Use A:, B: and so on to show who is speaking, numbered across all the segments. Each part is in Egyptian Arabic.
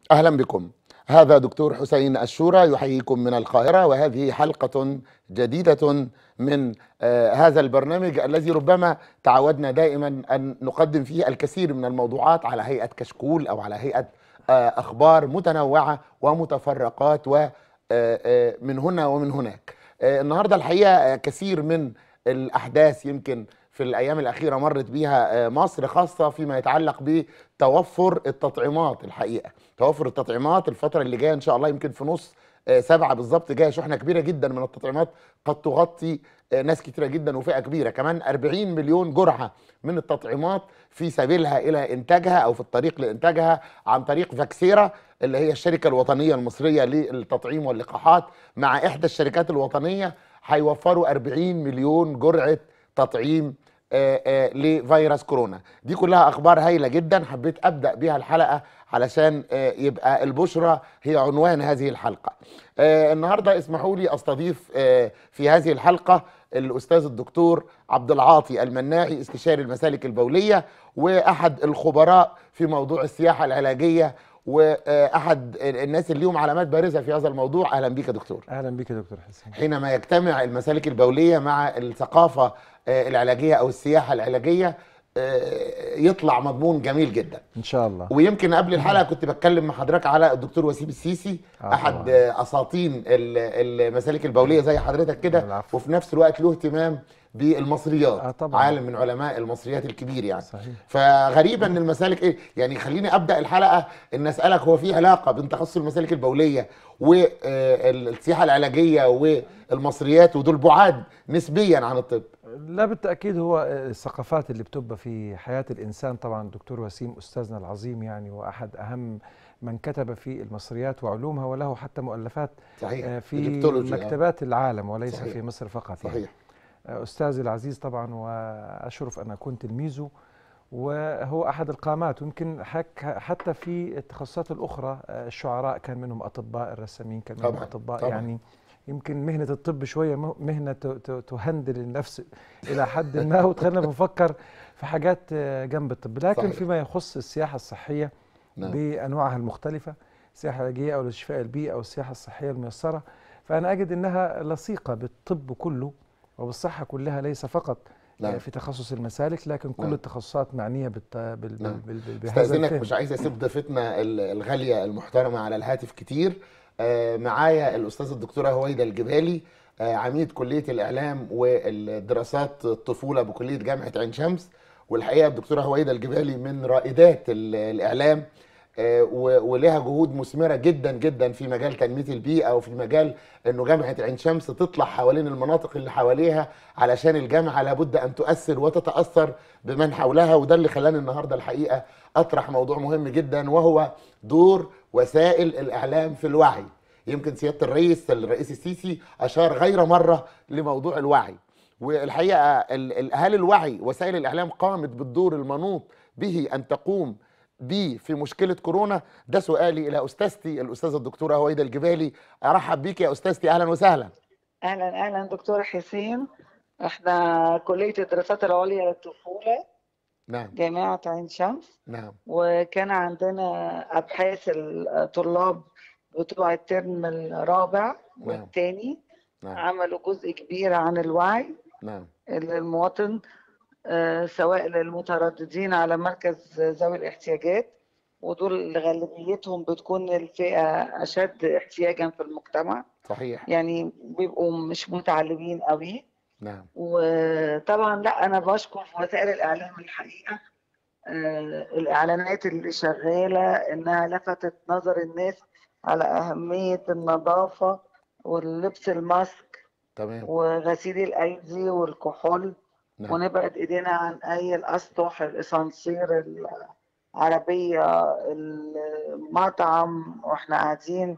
A: أهلا بكم هذا دكتور حسين الشورى يحييكم من القاهرة وهذه حلقة جديدة من آه، هذا البرنامج الذي ربما تعودنا دائما أن نقدم فيه الكثير من الموضوعات على هيئة كشكول أو على هيئة آه، أخبار متنوعة ومتفرقات ومن هنا ومن هناك آه، النهاردة الحقيقة كثير من الأحداث يمكن في الأيام الأخيرة مرت بيها مصر خاصة فيما يتعلق بتوفر التطعيمات الحقيقة توفر التطعيمات الفترة اللي جاية إن شاء الله يمكن في نص آه، سبعة بالظبط جاية شحنة كبيرة جدا من التطعيمات قد تغطي آه، ناس كتيرة جدا وفئة كبيرة كمان 40 مليون جرعة من التطعيمات في سبيلها إلى إنتاجها أو في الطريق لإنتاجها عن طريق فاكسيرا اللي هي الشركة الوطنية المصرية للتطعيم واللقاحات مع إحدى الشركات الوطنية هيوفروا 40 مليون جرعة تطعيم آه، آه، لفيروس كورونا دي كلها اخبار هايله جدا حبيت ابدا بيها الحلقه علشان آه، يبقى البشرى هي عنوان هذه الحلقه النهارده اسمحوا لي استضيف في هذه الحلقه الاستاذ الدكتور عبد العاطي المناعي استشاري المسالك البوليه واحد الخبراء في موضوع السياحه العلاجيه واحد الناس اللي ليهم علامات بارزه في هذا الموضوع اهلا بيك يا دكتور
B: اهلا بيك يا دكتور حسين
A: حينما يجتمع المسالك البوليه مع الثقافه العلاجيه او السياحه العلاجيه يطلع مضمون جميل جدا
B: ان شاء الله
A: ويمكن قبل الحلقه كنت بتكلم مع حضرتك على الدكتور وسيم السيسي آه احد طبعا. اساطين المسالك البوليه زي حضرتك كده وفي نفس الوقت له اهتمام بالمصريات آه طبعا. عالم من علماء المصريات الكبير يعني صحيح. فغريبه ان المسالك ايه يعني خليني ابدا الحلقه ان اسالك هو في علاقه بين تخصص المسالك البوليه والسياحه العلاجيه والمصريات ودول بعاد نسبيا عن الطب
B: لا بالتاكيد هو الثقافات اللي بتبقى في حياه الانسان طبعا الدكتور وسيم استاذنا العظيم يعني واحد اهم من كتب في المصريات وعلومها وله حتى مؤلفات
A: صحيح.
B: في مكتبات العالم وليس صحيح. في مصر فقط
A: صحيح. يعني.
B: أستاذي العزيز طبعا وأشرف أن أكون تلميذه وهو أحد القامات ويمكن حتى في التخصصات الأخرى الشعراء كان منهم أطباء الرسامين كان منهم
A: طبعًا
B: أطباء
A: طبعًا
B: يعني يمكن مهنة الطب شوية مهنة تهندل النفس إلى حد ما وتخلينا بنفكر في حاجات جنب الطب لكن
A: صحيح.
B: فيما يخص السياحة الصحية
A: نعم.
B: بأنواعها المختلفة السياحة العلاجية أو لشفاء البيئة أو السياحة الصحية الميسرة فأنا أجد أنها لصيقة بالطب كله وبالصحة كلها ليس فقط
A: نعم.
B: في تخصص المسالك لكن كل
A: نعم.
B: التخصصات معنية بالت... بال...
A: نعم.
B: بال... بال... بهذا
A: استاذنك
B: الفهم
A: مش عايز اسيب ضيفتنا ال- الغاليه المحترمه على الهاتف كتير آه، معايا الاستاذ الدكتوره هويدا الجبالي آه، عميد كليه الاعلام والدراسات الطفوله بكليه جامعه عين شمس والحقيقه الدكتوره هويدا الجبالي من رائدات ال- الاعلام آه، و- ولها جهود مثمره جدا جدا في مجال تنميه البيئه وفي مجال انه جامعه عين شمس تطلع حوالين المناطق اللي حواليها علشان الجامعه لابد ان تؤثر وتتاثر بمن حولها وده اللي خلاني النهارده الحقيقه اطرح موضوع مهم جدا وهو دور وسائل الاعلام في الوعي يمكن سياده الرئيس الرئيس السيسي اشار غير مره لموضوع الوعي والحقيقه ال- ال- هل الوعي وسائل الاعلام قامت بالدور المنوط به ان تقوم بيه في مشكله كورونا ده سؤالي الى استاذتي الاستاذه الدكتوره هويدا الجبالي ارحب بيك يا استاذتي اهلا وسهلا
C: اهلا اهلا دكتور حسين احنا كليه الدراسات العليا للطفوله
A: نعم
C: جامعه عين شمس
A: نعم
C: وكان عندنا ابحاث الطلاب بتوع الترم الرابع والثاني
A: نعم
C: عملوا جزء كبير عن الوعي
A: نعم
C: للمواطن آه، سواء للمترددين على مركز ذوي الاحتياجات ودول غالبيتهم بتكون الفئة أشد احتياجا في المجتمع
A: صحيح
C: يعني بيبقوا مش متعلمين قوي
A: نعم
C: وطبعا لا أنا بشكر في وسائل الإعلام الحقيقة آه، الإعلانات اللي شغالة إنها لفتت نظر الناس على أهمية النظافة واللبس الماسك
A: تمام
C: وغسيل الأيدي والكحول
A: نعم
C: ونبعد ايدينا عن اي الاسطح الاسانسير العربيه المطعم واحنا قاعدين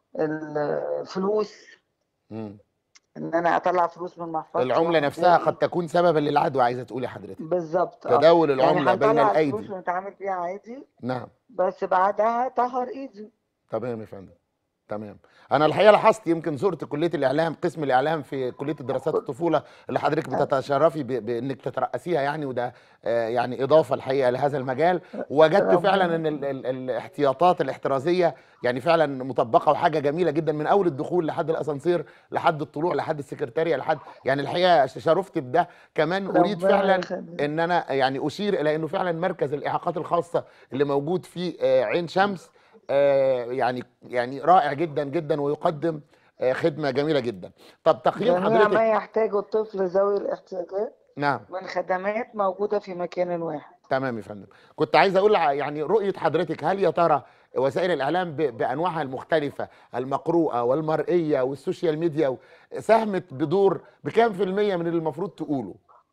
C: الفلوس
A: مم.
C: ان انا اطلع فلوس من محفظتي
A: العمله نفسها قد تكون سببا للعدوى عايزه تقولي حضرتك
C: بالظبط آه.
A: تداول
C: يعني
A: العمله بين
C: هنطلع
A: الايدي
C: الفلوس ونتعامل بيها عادي
A: نعم
C: بس بعدها طهر ايدي
A: تمام يا فندم تمام انا الحقيقه لاحظت يمكن زرت كليه الاعلام قسم الاعلام في كليه الدراسات الطفوله اللي حضرتك بتتشرفي ب- بانك تترأسيها يعني وده آه، يعني اضافه الحقيقه لهذا المجال وجدت
C: ربنا
A: فعلا ان ال ال الاحتياطات الاحترازيه يعني فعلا مطبقه وحاجه جميله جدا من اول الدخول لحد الاسانسير لحد الطلوع لحد السكرتاريه لحد يعني الحقيقه شرفت بده كمان اريد
C: ربنا
A: فعلا
C: يخليك.
A: ان انا يعني اشير الى انه فعلا مركز الاعاقات الخاصه اللي موجود في آه، عين شمس آه، يعني يعني رائع جدا جدا ويقدم آه، خدمه جميله جدا طب تقييم
C: جميع
A: حضرتك
C: ما يحتاجه الطفل ذوي الاحتياجات
A: نعم
C: من خدمات موجودة في مكان واحد
A: تمام يا فندم كنت عايز اقول ع- يعني رؤيه حضرتك هل يا ترى وسائل الاعلام ب- بانواعها المختلفه المقروءه والمرئيه والسوشيال ميديا و- ساهمت بدور بكام في الميه من اللي المفروض تقوله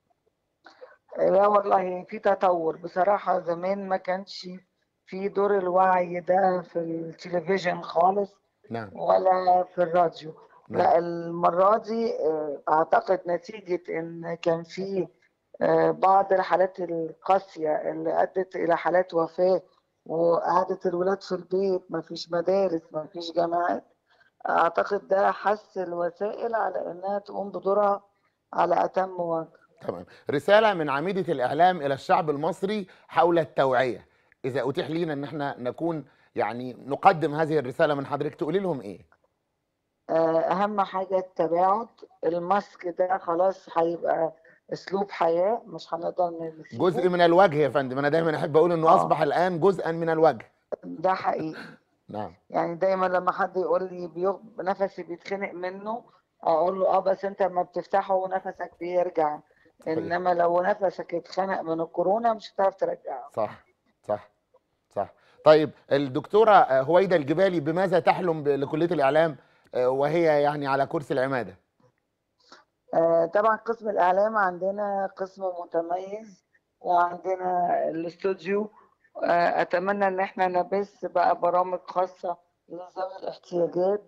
C: لا والله في تطور بصراحة زمان ما كانش في دور الوعي ده في التلفزيون خالص
A: نعم
C: ولا في الراديو
A: نعم.
C: لا المرة دي آه، أعتقد نتيجة إن كان في آه، بعض الحالات القاسية اللي أدت إلى حالات وفاة وقعدة الولاد في البيت ما فيش مدارس ما فيش جامعات أعتقد ده حث الوسائل على إنها تقوم بدورها على أتم وجه
A: تمام رساله من عميده الاعلام الى الشعب المصري حول التوعيه اذا اتيح لينا ان احنا نكون يعني نقدم هذه الرساله من حضرتك تقولي لهم ايه
C: آه، أهم حاجة التباعد الماسك ده خلاص هيبقى أسلوب حياة مش هنقدر نسيبه
A: جزء من الوجه يا فندم انا دايما احب اقول انه
C: آه.
A: اصبح الان جزءا من الوجه
C: ده حقيقي
A: نعم
C: يعني دايما لما حد يقول لي بيغ... نفسي بيتخنق منه اقول له اه بس انت لما بتفتحه نفسك بيرجع
A: صحيح.
C: انما لو نفسك اتخنق من الكورونا مش هتعرف ترجعه
A: صح صح صح طيب الدكتورة آه، هويدا الجبالي بماذا تحلم ب- لكلية الإعلام آه، وهي يعني على كرسي العمادة
C: آه طبعا قسم الاعلام عندنا قسم متميز وعندنا الاستوديو آه اتمنى ان احنا نبث بقى برامج خاصة لذوي الاحتياجات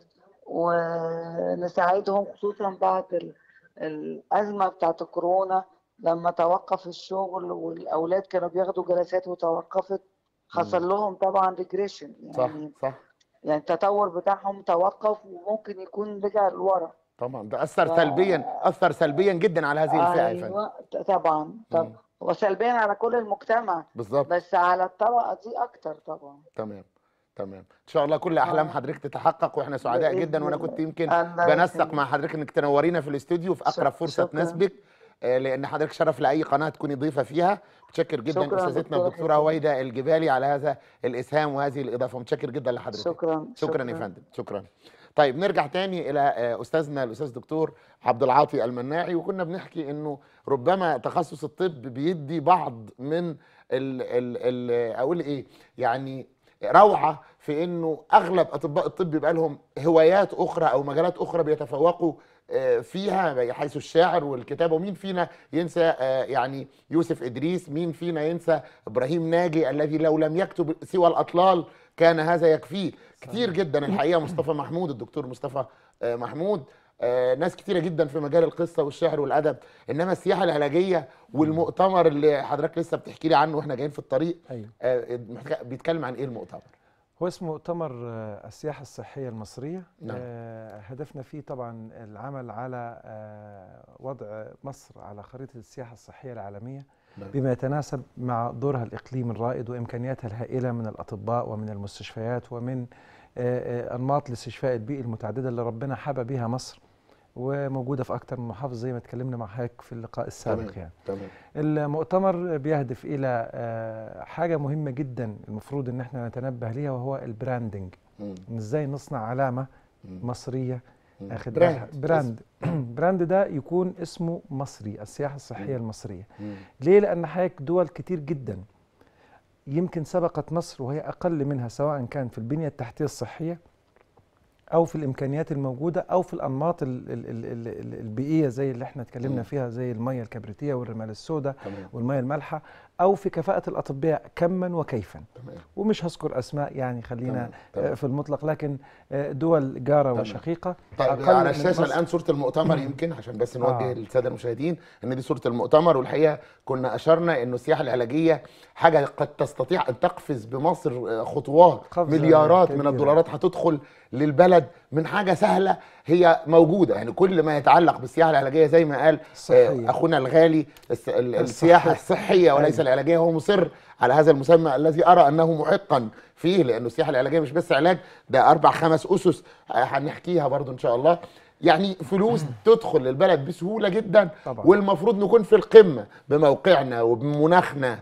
C: ونساعدهم خصوصا بعد ال- الازمة بتاعت الكورونا لما توقف الشغل والاولاد كانوا بياخدوا جلسات وتوقفت حصل لهم طبعا ريجريشن
A: صح
C: يعني
A: صح
C: يعني التطور بتاعهم توقف وممكن يكون رجع لورا
A: طبعا ده أثر
C: ف-
A: سلبيا أثر سلبيا جدا على هذه الفئة يا فندم
C: ايوه ط- طبعا طب
A: مم.
C: وسلبيا على كل المجتمع
A: بالظبط
C: بس على الطبقه دي اكتر طبعا
A: تمام تمام ان شاء الله كل احلام
C: آه.
A: حضرتك تتحقق واحنا سعداء
C: بإذن
A: جدا وانا
C: الله.
A: كنت يمكن
C: الله
A: بنسق
C: يخليك.
A: مع حضرتك انك تنورينا في الاستوديو في اقرب
C: شك-
A: فرصه
C: شكراً.
A: تناسبك آه، لان حضرتك شرف لاي قناه تكوني ضيفه فيها متشكر جدا
C: شكراً
A: استاذتنا
C: دكتورة
A: الدكتوره
C: حسين.
A: هويدا الجبالي على هذا الاسهام وهذه الاضافه متشكر جدا لحضرتك
C: شكرا
A: شكرا يا فندم شكرا طيب نرجع تاني الى آه، استاذنا الاستاذ دكتور عبد العاطي المناعي وكنا بنحكي انه ربما تخصص الطب بيدي بعض من ال ال ال اقول ايه يعني روعه في انه اغلب اطباء الطب بيبقى لهم هوايات اخرى او مجالات اخرى بيتفوقوا آه، فيها حيث الشعر والكتابه ومين فينا ينسى آه، يعني يوسف ادريس مين فينا ينسى ابراهيم ناجي الذي لو لم يكتب سوى الاطلال كان هذا يكفيه كتير جدا الحقيقه مصطفى محمود الدكتور مصطفى آه، محمود آه، ناس كتيره جدا في مجال القصه والشعر والادب انما السياحه العلاجيه والمؤتمر اللي حضرتك لسه بتحكي لي عنه واحنا جايين في الطريق
B: ايوه
A: آه، محتاج- بيتكلم عن ايه المؤتمر
B: هو اسمه مؤتمر آه، السياحة الصحية المصرية
A: نعم.
B: آه، هدفنا فيه طبعا العمل على آه، وضع مصر على خريطة السياحة الصحية العالمية
A: نعم.
B: بما يتناسب مع دورها الإقليمي الرائد وإمكانياتها الهائلة من الأطباء ومن المستشفيات ومن آه، آه، أنماط الاستشفاء البيئي المتعددة اللي ربنا حبى بها مصر وموجودة في أكثر من محافظة زي ما اتكلمنا مع حضرتك في اللقاء السابق
A: تمام.
B: يعني
A: تمام
B: المؤتمر بيهدف الى آه، حاجه مهمه جدا المفروض ان احنا نتنبه ليها وهو البراندنج
A: مم.
B: ان ازاي نصنع علامه
A: مم.
B: مصريه
A: مم.
B: اخد
A: براند.
B: بالك؟ براند براند ده يكون اسمه مصري السياحه الصحيه المصريه
A: مم.
B: ليه لان حضرتك دول كتير جدا يمكن سبقت مصر وهي اقل منها سواء كان في البنيه التحتيه الصحيه او في الامكانيات الموجوده او في الانماط ال- ال- ال- ال- ال- البيئيه زي اللي احنا اتكلمنا
A: مم.
B: فيها زي الميه الكبريتيه والرمال السوداء
A: تمام
B: والميه المالحه او في كفاءه الاطباء كما وكيفا
A: تمام
B: ومش هذكر اسماء يعني خلينا
A: تمام تمام.
B: آه، في المطلق لكن آه، دول جاره
A: تمام.
B: وشقيقه
A: طيب
B: أقل
A: على
B: من
A: الشاشه
B: مصر.
A: الان صوره المؤتمر يمكن عشان بس نوجه
B: آه.
A: للساده المشاهدين ان دي صوره المؤتمر والحقيقه كنا اشرنا انه السياحه العلاجيه حاجه قد تستطيع ان تقفز بمصر آه، خطوات
B: قفزة
A: مليارات من
B: كبيرة.
A: الدولارات هتدخل للبلد من حاجه سهله هي موجوده يعني كل ما يتعلق بالسياحه العلاجيه زي ما قال
B: صحية.
A: آه، اخونا الغالي الس- ال- السياحه الصحيه وليس
B: أيوة.
A: العلاجيه هو مصر على هذا المسمى الذي ارى انه محقا فيه لانه السياحه العلاجيه مش بس علاج ده اربع خمس اسس آه، هنحكيها برضو ان شاء الله يعني فلوس تدخل للبلد بسهوله جدا
B: طبعا.
A: والمفروض نكون في القمه بموقعنا وبمناخنا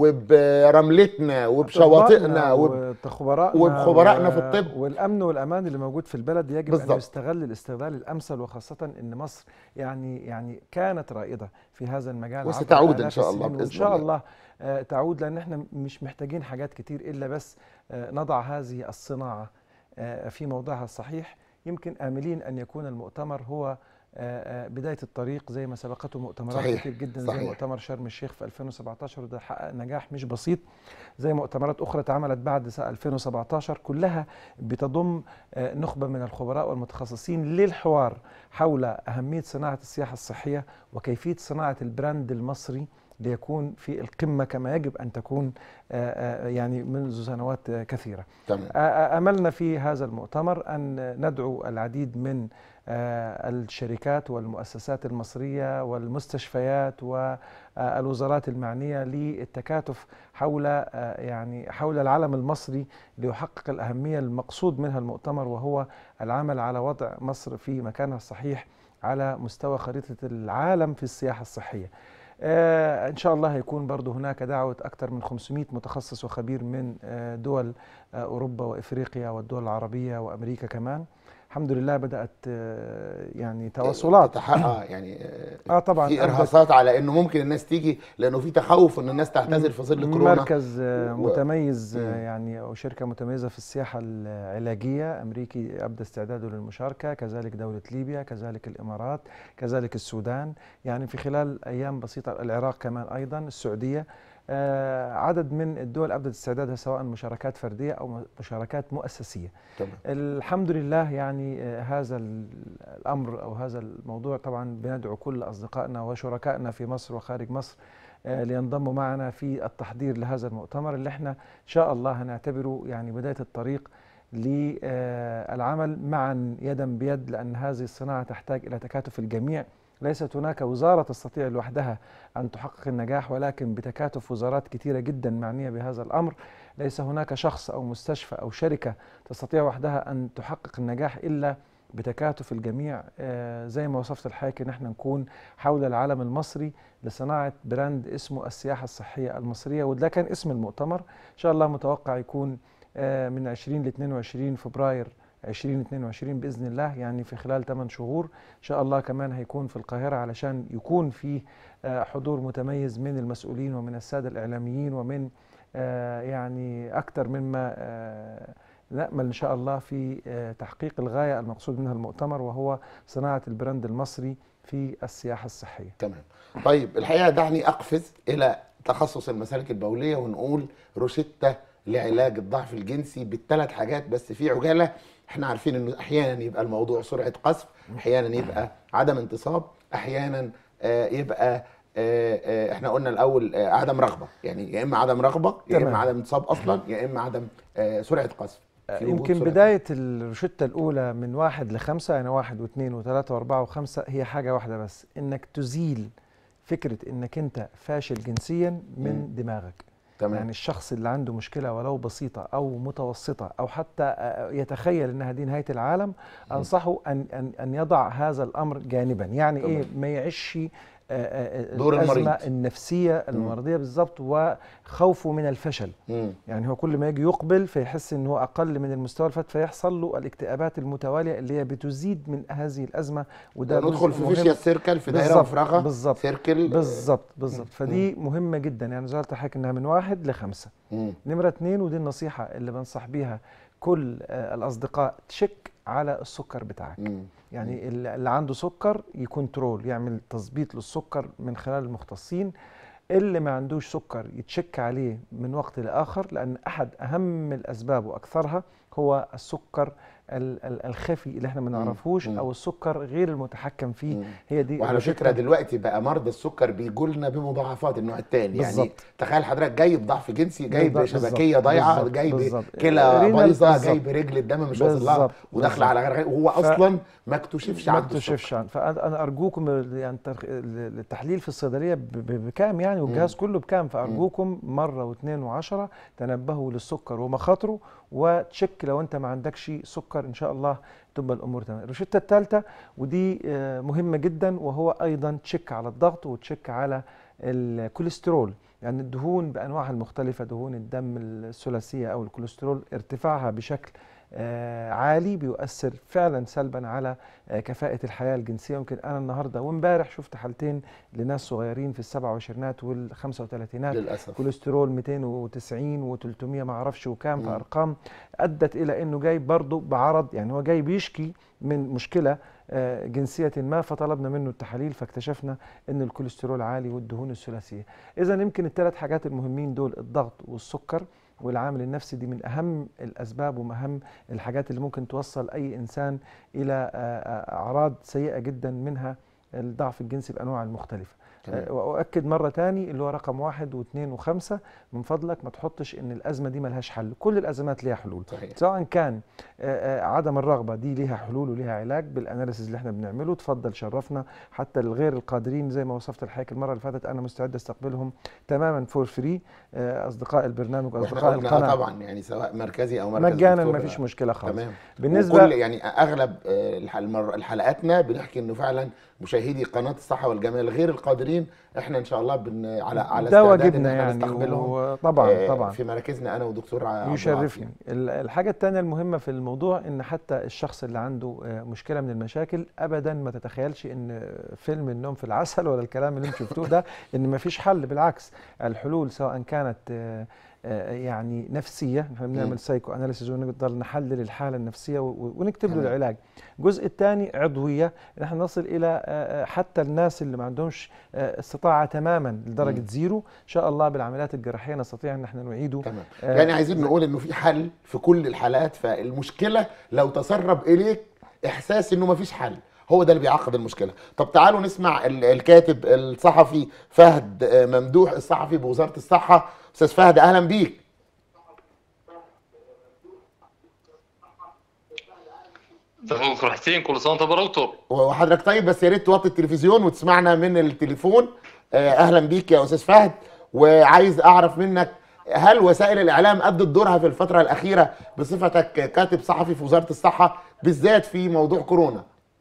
A: وبرملتنا وبشواطئنا وب...
B: وخبرائنا
A: وبخبرائنا في الطب.
B: والامن والامان اللي موجود في البلد يجب
A: بالظبط.
B: ان يستغل الاستغلال الامثل وخاصه ان مصر يعني يعني كانت رائده في هذا المجال عبر
A: وستعود إن
B: آلاف
A: شاء الله
B: السنين، وان
A: بإذن
B: شاء
A: الله.
B: الله آه، تعود لان احنا مش محتاجين حاجات كتير الا بس آه، نضع هذه الصناعه آه، في موضعها الصحيح يمكن املين ان يكون المؤتمر هو آه، آه، بدايه الطريق زي ما سبقته مؤتمرات
A: صحيح،
B: كتير جدا زي
A: صحيح.
B: مؤتمر شرم الشيخ في 2017 وده حقق نجاح مش بسيط زي مؤتمرات اخرى اتعملت بعد سنة 2017 كلها بتضم آه، نخبه من الخبراء والمتخصصين للحوار حول اهميه صناعه السياحه الصحيه وكيفيه صناعه البراند المصري ليكون في القمه كما يجب ان تكون آه، آه، يعني منذ سنوات آه، كثيره.
A: تمام
B: آه، املنا في هذا المؤتمر ان ندعو العديد من آه، الشركات والمؤسسات المصريه والمستشفيات والوزارات المعنيه للتكاتف حول آه، يعني حول العلم المصري ليحقق الاهميه المقصود منها المؤتمر وهو العمل على وضع مصر في مكانها الصحيح على مستوى خريطه العالم في السياحه الصحيه. آه ان شاء الله هيكون برضو هناك دعوه اكثر من 500 متخصص وخبير من آه دول آه اوروبا وافريقيا والدول العربيه وامريكا كمان الحمد لله بدات آه يعني تواصلات
A: تحقق يعني آه،
B: اه طبعا
A: في
B: أنت
A: ارهاصات على انه ممكن الناس تيجي لانه في تخوف ان الناس تعتذر في ظل كورونا
B: مركز آه،
A: و-
B: متميز آه،
A: مم.
B: يعني او شركه متميزه في السياحه العلاجيه امريكي ابدى استعداده للمشاركه كذلك دوله ليبيا كذلك الامارات كذلك السودان يعني في خلال ايام بسيطه العراق كمان ايضا السعوديه آه، عدد من الدول ابدت استعدادها سواء مشاركات فرديه او م- مشاركات مؤسسيه
A: تمام
B: الحمد لله يعني آه، هذا ال- الامر او هذا الموضوع طبعا بندعو كل اصدقائنا وشركائنا في مصر وخارج مصر آه، لينضموا معنا في التحضير لهذا المؤتمر اللي احنا ان شاء الله هنعتبره يعني بدايه الطريق للعمل معا يدا بيد لان هذه الصناعه تحتاج الى تكاتف الجميع ليست هناك وزاره تستطيع لوحدها ان تحقق النجاح ولكن بتكاتف وزارات كثيره جدا معنيه بهذا الامر ليس هناك شخص او مستشفى او شركه تستطيع وحدها ان تحقق النجاح الا بتكاتف الجميع آه، زي ما وصفت الحضرتك ان احنا نكون حول العالم المصري لصناعه براند اسمه السياحه الصحيه المصريه وده كان اسم المؤتمر ان شاء الله متوقع يكون آه، من 20 ل 22 فبراير 2022 باذن الله يعني في خلال 8 شهور ان شاء الله كمان هيكون في القاهره علشان يكون فيه آه، حضور متميز من المسؤولين ومن الساده الاعلاميين ومن آه، يعني اكثر مما آه، نامل ان شاء الله في آه، تحقيق الغايه المقصود منها المؤتمر وهو صناعه البراند المصري في السياحه الصحيه.
A: تمام طيب الحقيقه دعني اقفز الى تخصص المسالك البوليه ونقول روشته لعلاج الضعف الجنسي بالثلاث حاجات بس في عجاله احنا عارفين انه احيانا يبقى الموضوع سرعه قذف احيانا يبقى عدم انتصاب احيانا آه، يبقى آه، آه، احنا قلنا الاول آه، عدم رغبه يعني يا اما عدم رغبه يا
B: تمام.
A: اما عدم انتصاب اصلا يا اما عدم آه، سرعه قذف في وجود
B: يمكن
A: سرعة
B: بداية الروشتة الأولى من واحد لخمسة يعني واحد واثنين وثلاثة وأربعة وخمسة هي حاجة واحدة بس إنك تزيل فكرة إنك أنت فاشل جنسيا من دماغك
A: تمام
B: يعني الشخص اللي عنده مشكلة ولو بسيطة أو متوسطة أو حتى آه، يتخيل أن هذه نهاية العالم أنصحه أن أن أن يضع هذا الأمر جانبا يعني
A: تمام.
B: إيه ما يعيش آه، آه،
A: دور
B: الأزمة
A: المريض.
B: النفسية المرضية بالضبط وخوفه من الفشل
A: مم.
B: يعني هو كل ما يجي يقبل فيحس ان هو اقل من المستوى الفات فيحصل له الاكتئابات المتواليه اللي هي بتزيد من هذه الازمه وده
A: ندخل
B: جزء
A: في
B: مهم.
A: فيشيا سيركل في دائره
B: بالظبط،
A: مفرغه
B: بالظبط
A: سيركل
B: بالظبط بالظبط فدي مهمه جدا يعني زي ما قلت لحضرتك انها من واحد لخمسه
A: مم.
B: نمره اثنين ودي النصيحه اللي بنصح بيها كل آه، الاصدقاء تشك على السكر بتاعك
A: مم.
B: يعني اللي اللي عنده سكر يكنترول يعمل تظبيط للسكر من خلال المختصين اللي ما عندوش سكر يتشك عليه من وقت لاخر لان احد اهم الاسباب واكثرها هو السكر ال- ال- الخفي اللي احنا ما نعرفوش
A: مم.
B: او السكر غير المتحكم فيه
A: مم.
B: هي دي
A: وعلى
B: الروشتة.
A: فكره دلوقتي بقى مرضى السكر بيجوا لنا بمضاعفات النوع الثاني يعني
B: بالظبط.
A: تخيل حضرتك جاي بضعف جنسي جاي
B: بالظبط،
A: بشبكيه
B: بالظبط،
A: ضايعه
B: بالظبط،
A: جاي
B: بالظبط.
A: بكلى
B: رينال
A: بايظه
B: بالظبط.
A: جاي برجل الدم مش واصل لها
B: بالظبط،
A: وداخله
B: بالظبط.
A: على غير وهو
B: ف-
A: اصلا ما اكتشفش
B: ما
A: عنده
B: اكتشفش
A: السكر.
B: عن فانا أنا ارجوكم ال- يعني الترخ- ال- التحليل في الصيدليه ب- ب- بكام يعني والجهاز كله بكام فارجوكم مره واثنين وعشرة تنبهوا للسكر ومخاطره وتشك لو انت ما عندكش سكر ان شاء الله تبقى الامور تمام الروشته الثالثه ودي آه، مهمه جدا وهو ايضا تشك على الضغط وتشك على الكوليسترول يعني الدهون بانواعها المختلفه دهون الدم الثلاثيه او الكوليسترول ارتفاعها بشكل آه، عالي بيؤثر فعلا سلبا على آه، كفاءة الحياة الجنسية يمكن أنا النهاردة وامبارح شفت حالتين لناس صغيرين في السبعة وعشرينات والخمسة وثلاثينات
A: للاسف
B: كوليسترول 290 و300 ما اعرفش وكام في
A: مم.
B: ارقام ادت الى انه جاي برضه بعرض يعني هو جاي بيشكي من مشكله آه، جنسيه ما فطلبنا منه التحاليل فاكتشفنا ان الكوليسترول عالي والدهون الثلاثيه اذا يمكن الثلاث حاجات المهمين دول الضغط والسكر والعامل النفسي دي من اهم الاسباب ومن اهم الحاجات اللي ممكن توصل اي انسان الى آه، آه، اعراض سيئه جدا منها الضعف الجنسي بانواعه المختلفه
A: تمام.
B: آه، واؤكد مره تاني اللي هو رقم واحد واثنين وخمسه من فضلك ما تحطش ان الازمه دي ملهاش حل كل الازمات ليها حلول
A: صحيح
B: سواء كان آه، آه، عدم الرغبه دي ليها حلول وليها علاج بالاناليسيز اللي احنا بنعمله تفضل شرفنا حتى الغير القادرين زي ما وصفت الحقيقه المره اللي فاتت انا مستعد استقبلهم تماما فور فري اصدقاء البرنامج
A: واحنا
B: واصدقاء
A: قلنا آه
B: القناه
A: طبعا يعني سواء مركزي او مركز
B: مجانا
A: دكتور،
B: ما فيش مشكله خالص
A: تمام
B: بالنسبه
A: وكل يعني اغلب آه، الح- المر- الحلقاتنا بنحكي انه فعلا مشاهدي قناه الصحه والجمال غير القادرين احنا ان شاء الله بن على على
B: ده
A: استعداد
B: واجبنا
A: ان احنا
B: يعني
A: نستقبلهم
B: وطبعا
A: آه،
B: طبعا
A: في مراكزنا انا ودكتور عبد
B: يشرفني ال- الحاجة التانية المهمة في الموضوع ان حتى الشخص اللي عنده آه، مشكلة من المشاكل ابدا ما تتخيلش ان فيلم النوم في العسل ولا الكلام اللي انتم شفتوه ده ان ما فيش حل بالعكس الحلول سواء كانت آه، آه، يعني نفسية احنا
A: مم.
B: بنعمل سايكو اناليسيز ونقدر نحلل الحالة النفسية و- و- ونكتب له
A: تمام.
B: العلاج الجزء الثاني عضوية ان احنا نصل الى آه، آه، حتى الناس اللي ما عندهمش آه، استطاعة تماما لدرجة
A: مم.
B: زيرو ان شاء الله بالعمليات الجراحية نستطيع ان احنا نعيده
A: تمام
B: آه،
A: يعني عايزين نقول انه في حل في كل الحالات فالمشكله لو تسرب اليك احساس انه ما فيش حل هو ده اللي بيعقد المشكله طب تعالوا نسمع ال- الكاتب الصحفي فهد آه، ممدوح الصحفي بوزاره الصحه استاذ فهد اهلا بيك
D: تمام دكتور حسين كل سنه وانت بخير
A: وحضرتك طيب بس يا ريت توطي التلفزيون وتسمعنا من التليفون آه، اهلا بيك يا استاذ فهد وعايز اعرف منك هل وسائل الاعلام ادت دورها في الفتره الاخيره بصفتك كاتب صحفي في وزاره الصحه بالذات في موضوع كورونا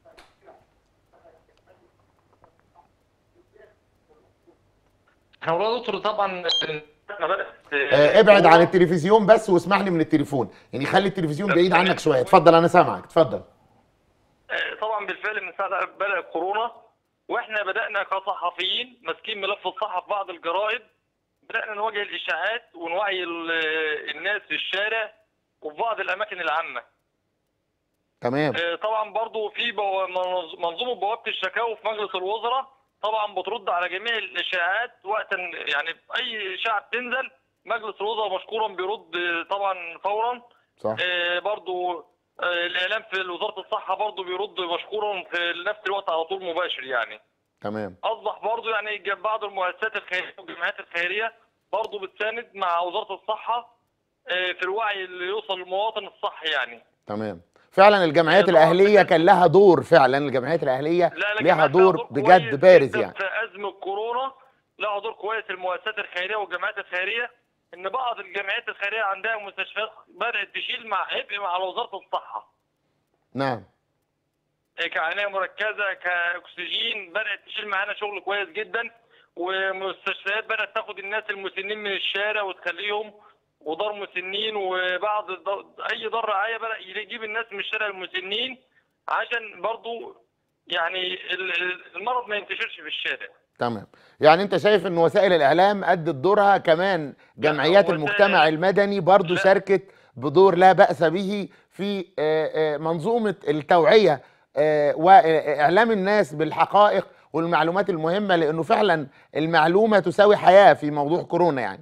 D: احنا والله يا دكتور طبعا احنا بدات
A: آه، ابعد عن التلفزيون بس واسمعني من التليفون يعني خلي التلفزيون بعيد عنك شويه اتفضل انا سامعك اتفضل
D: آه، طبعا بالفعل من ساعه بدا كورونا واحنا بدانا كصحفيين ماسكين ملف الصحه في بعض الجرائد بدانا نواجه الاشاعات ونوعي ال- الناس في الشارع وفي بعض الاماكن العامه
A: تمام
D: آه، طبعا برضو في بو- منظ- منظومه بوابه الشكاوى في مجلس الوزراء طبعا بترد على جميع الاشاعات وقتا يعني اي اشاعه بتنزل مجلس الوزراء مشكورا بيرد آه، طبعا فورا
A: صح
D: آه، برضو آه، الاعلام في وزاره الصحه برضو بيرد مشكورا في نفس الوقت على طول مباشر يعني
A: تمام
D: اصبح برضو يعني ج- بعض المؤسسات الخيريه والجمعيات الخيريه برضو بتساند مع وزاره الصحه آه، في الوعي اللي يوصل للمواطن الصح يعني
A: تمام فعلا الجمعيات
D: طبعاً
A: الاهليه كان لها دور فعلا الجمعيات الاهليه
D: لا لا
A: ليها
D: جماعة
A: دور
D: كويس
A: بجد بارز
D: جداً
A: يعني
D: في ازمه كورونا لها دور كويس المؤسسات الخيريه والجمعيات الخيريه ان بعض الجمعيات الخيريه عندها مستشفيات بدات تشيل مع عبء مع وزاره الصحه
A: نعم
D: كعنايه مركزه كاكسجين بدات تشيل معانا شغل كويس جدا ومستشفيات بدات تاخد الناس المسنين من الشارع وتخليهم ودار مسنين وبعض الد- اي دار رعايه بدا يجيب الناس من الشارع المسنين عشان برضو يعني ال- ال- المرض ما ينتشرش في الشارع
A: تمام يعني انت شايف ان وسائل الاعلام ادت دورها كمان جمعيات
D: وسائل-
A: المجتمع المدني برضو
D: لا.
A: شاركت بدور لا باس به في آه، آه، منظومه التوعيه آه، واعلام الناس بالحقائق والمعلومات المهمه لانه فعلا المعلومه تساوي حياه في موضوع كورونا يعني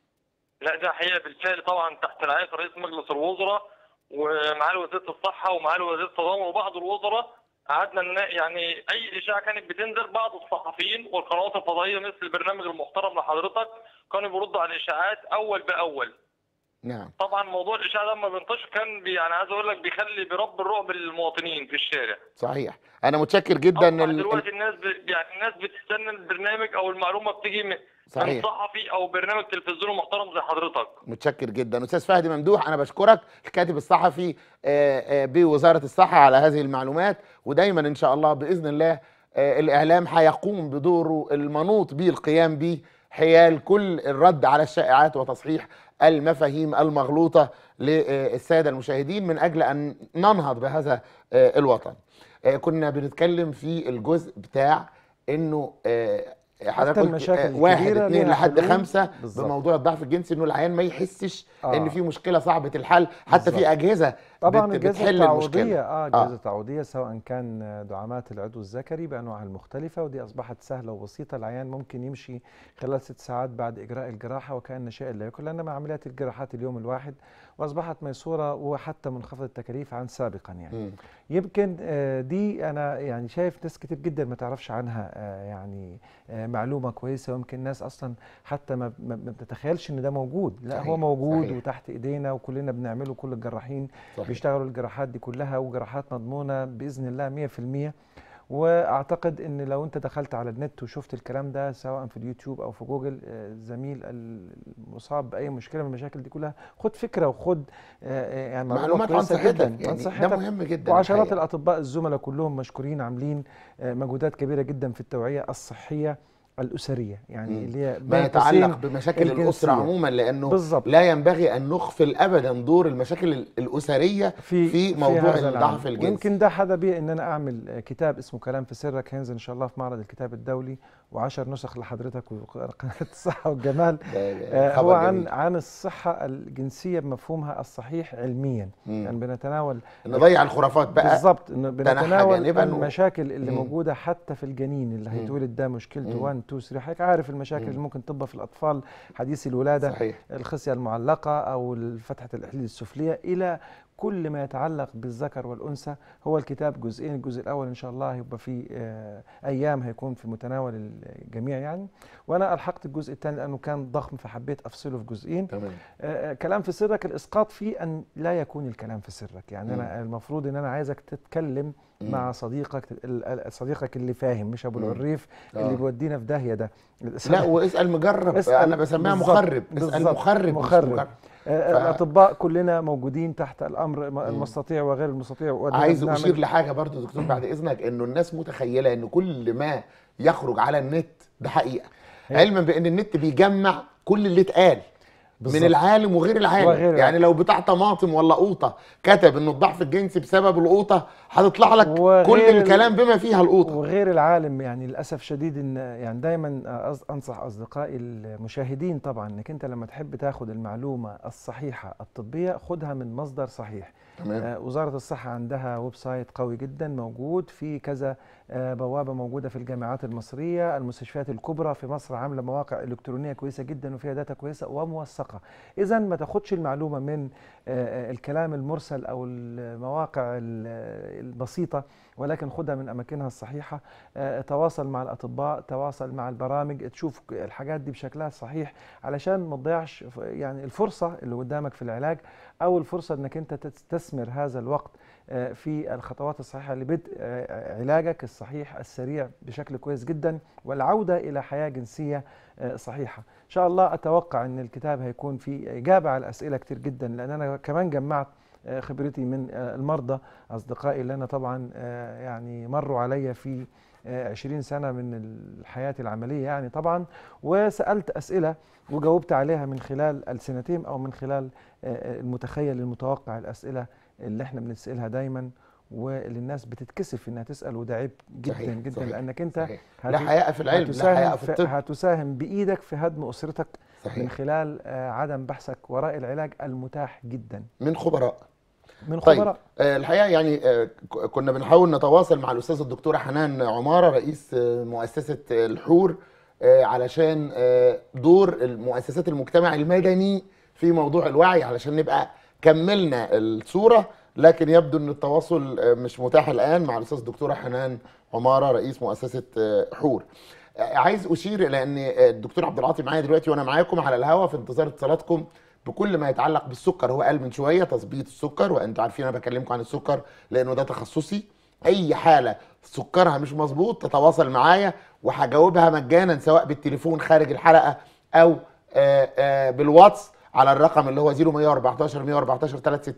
D: لا ده حقيقه بالفعل طبعا تحت رعايه رئيس مجلس الوزراء ومعالي وزيره الصحه ومعالي وزير التضامن وبعض الوزراء قعدنا ن- يعني اي اشاعه كانت بتنزل بعض الصحفيين والقنوات الفضائيه مثل البرنامج المحترم لحضرتك كانوا بيردوا على الاشاعات اول باول
A: نعم
D: طبعا موضوع الاشاعه ده لما بينتشر كان بي يعني عايز اقول لك بيخلي برب الرعب للمواطنين في الشارع
A: صحيح انا متشكر جدا
D: أصبح
A: ال-
D: دلوقتي الناس ب... يعني الناس بتستنى البرنامج او المعلومه بتيجي من من
A: صحيح
D: صحفي او برنامج تلفزيوني محترم زي حضرتك
A: متشكر جدا استاذ فهد ممدوح انا بشكرك الكاتب الصحفي آه، آه، بوزاره الصحه على هذه المعلومات ودايما ان شاء الله باذن الله آه، الاعلام هيقوم بدوره المنوط به القيام به حيال كل الرد على الشائعات وتصحيح المفاهيم المغلوطه للساده المشاهدين من اجل ان ننهض بهذا آه، الوطن آه، كنا بنتكلم في الجزء بتاع انه آه، حضرتك قلت
B: المشاكل
A: آه، واحد
B: الكبيرة
A: اتنين
B: ليها
A: لحد
B: حلول.
A: خمسة
B: بالظبط.
A: بموضوع الضعف الجنسي انه العيان ما يحسش
B: آه.
A: ان في مشكله صعبه الحل حتى
B: بالظبط.
A: في اجهزه
B: طبعا
A: بت-
B: الجائزة
A: بتحل
B: التعويضية
A: المشكله
B: اه
A: آه.
B: الجائزة التعويضية سواء كان دعامات العضو الذكري بأنواعها المختلفة ودي أصبحت سهلة وبسيطة العيان ممكن يمشي خلال ست ساعات بعد إجراء الجراحة وكأن شيء لا يكن لأن عمليات الجراحات اليوم الواحد وأصبحت ميسورة وحتى منخفض التكاليف عن سابقا يعني
A: مم.
B: يمكن آه، دي انا يعني شايف ناس كتير جدا ما تعرفش عنها آه، يعني آه، معلومه كويسه ويمكن ناس اصلا حتى ما ما ما بتتخيلش ان ده موجود لا
A: صحيح،
B: هو موجود
A: صحيح.
B: وتحت ايدينا وكلنا بنعمله كل الجراحين
A: صحيح.
B: بيشتغلوا الجراحات دي كلها وجراحات مضمونه باذن الله 100% واعتقد ان لو انت دخلت على النت وشفت الكلام ده سواء في اليوتيوب او في جوجل آه، الزميل المصاب باي مشكله من المشاكل دي كلها خد فكره وخد آه، آه، يعني
A: معلومات عن
B: كويسة
A: صحتك
B: جداً، عن
A: يعني ده
B: صحتك
A: مهم جدا
B: وعشرات
A: الحقيقة.
B: الاطباء الزملاء كلهم مشكورين عاملين آه، مجهودات كبيره جدا في التوعيه الصحيه الاسريه يعني
A: مم.
B: اللي هي
A: ما
B: بين
A: يتعلق
B: قوسين
A: بمشاكل الاسره
B: الجنسية.
A: عموما لانه
B: بالظبط
A: لا ينبغي ان نغفل ابدا دور المشاكل ال- الاسريه
B: في
A: في موضوع
B: هذا
A: الضعف
B: العمل.
A: الجنسي.
B: ويمكن ده حدا بي ان انا اعمل آه، كتاب اسمه كلام في سرك هينزل ان شاء الله في معرض الكتاب الدولي وعشر نسخ لحضرتك وقناه الصحه والجمال
A: ده
B: آه،
A: خبر
B: هو عن
A: جميل.
B: عن الصحه الجنسيه بمفهومها الصحيح علميا
A: مم.
B: يعني بنتناول
A: نضيع الخرافات بقى
B: بالظبط إنه
A: تنحى
B: بنتناول
A: جانباً و-
B: المشاكل اللي
A: مم.
B: موجوده حتى في الجنين اللي
A: مم.
B: هيتولد ده مشكلته
A: مم.
B: 1 2 3 حضرتك عارف المشاكل
A: مم.
B: اللي ممكن تبقى في الاطفال حديثي الولاده
A: صحيح
B: الخصيه المعلقه او فتحه الاحليل السفليه الى كل ما يتعلق بالذكر والانثى هو الكتاب جزئين الجزء الاول ان شاء الله هيبقى في آه، ايام هيكون في متناول الجميع يعني وانا الحقت الجزء الثاني لانه كان ضخم فحبيت افصله في جزئين
A: تمام
B: آه، كلام في سرك الاسقاط فيه ان لا يكون الكلام في سرك يعني
A: مم.
B: انا المفروض ان انا عايزك تتكلم
A: مم.
B: مع صديقك ال- ال- صديقك اللي فاهم مش ابو
A: مم.
B: العريف
A: آه.
B: اللي بيودينا في داهيه ده
A: لا واسال مجرب
B: اسأل
A: انا بسميها
B: بالظبط،
A: مخرب اسال
B: بالظبط،
A: مخرب مش
B: مخرب.
A: مجرب
B: آه،
A: ف-
B: الاطباء كلنا موجودين تحت الامر الم- المستطيع وغير المستطيع وقدرنا
A: عايز
B: بنعمل-
A: اشير لحاجه برضو دكتور بعد اذنك انه الناس متخيله ان كل ما يخرج على النت ده حقيقه
B: هي-
A: علما بان النت بيجمع كل اللي اتقال من
B: بالظبط.
A: العالم وغير العالم
B: وغير
A: يعني لو بتاع طماطم ولا قوطه كتب انه الضعف الجنسي بسبب القوطه هتطلع لك
B: وغير
A: كل
B: ال-
A: الكلام بما فيها القوطه
B: وغير العالم يعني للاسف شديد ان يعني دايما أص- انصح اصدقائي المشاهدين طبعا انك انت لما تحب تاخد المعلومه الصحيحه الطبيه خدها من مصدر صحيح
A: تمام
B: آه، وزارة الصحة عندها ويب سايت قوي جدا موجود في كذا آه، بوابة موجودة في الجامعات المصرية المستشفيات الكبرى في مصر عاملة مواقع إلكترونية كويسة جدا وفيها داتا كويسة وموثقة إذا ما تاخدش المعلومة من آه، آه، الكلام المرسل أو المواقع ال- البسيطة ولكن خدها من أماكنها الصحيحة آه، تواصل مع الأطباء تواصل مع البرامج تشوف الحاجات دي بشكلها الصحيح علشان ما تضيعش ف- يعني الفرصة اللي قدامك في العلاج او الفرصه انك انت تستثمر هذا الوقت آه، في الخطوات الصحيحه لبدء آه، علاجك الصحيح السريع بشكل كويس جدا والعوده الى حياه جنسيه آه، صحيحه. ان شاء الله اتوقع ان الكتاب هيكون فيه اجابه على اسئله كتير جدا لان انا كمان جمعت آه، خبرتي من آه، المرضى اصدقائي اللي انا طبعا آه، يعني مروا عليا في آه، 20 سنه من الحياه العمليه يعني طبعا وسالت اسئله وجاوبت عليها من خلال السنتين او من خلال آه، المتخيل المتوقع الاسئله اللي احنا بنسالها دايما واللي الناس بتتكسف انها تسال وده عيب جدا
A: صحيح،
B: جدا
A: صحيح،
B: لانك انت
A: صحيح.
B: هت-
A: لا حياء في العلم لا
B: هتساهم
A: حياء في
B: في
A: الطب
B: هتساهم بايدك في هدم اسرتك من
A: صحيح
B: خلال آه، عدم بحثك وراء العلاج المتاح جدا
A: من خبراء
B: من
A: طيب
B: خبراء
A: آه، الحقيقه يعني آه، ك- كنا بنحاول نتواصل مع الاستاذه الدكتوره حنان عماره رئيس آه، مؤسسه آه، الحور آه، علشان آه، دور المؤسسات المجتمع المدني في موضوع الوعي علشان نبقى كملنا الصوره لكن يبدو ان التواصل آه، مش متاح الان مع الاستاذ الدكتوره حنان عماره رئيس مؤسسه آه، حور آه، عايز اشير الى ان آه، الدكتور عبد العاطي معايا دلوقتي وانا معاكم على الهوا في انتظار اتصالاتكم بكل ما يتعلق بالسكر هو قال من شويه تظبيط السكر وانتوا عارفين انا بكلمكم عن السكر لانه ده تخصصي اي حاله سكرها مش مظبوط تتواصل معايا وهجاوبها مجانا سواء بالتليفون خارج الحلقه او آه، آه، بالواتس على الرقم اللي هو 0114 114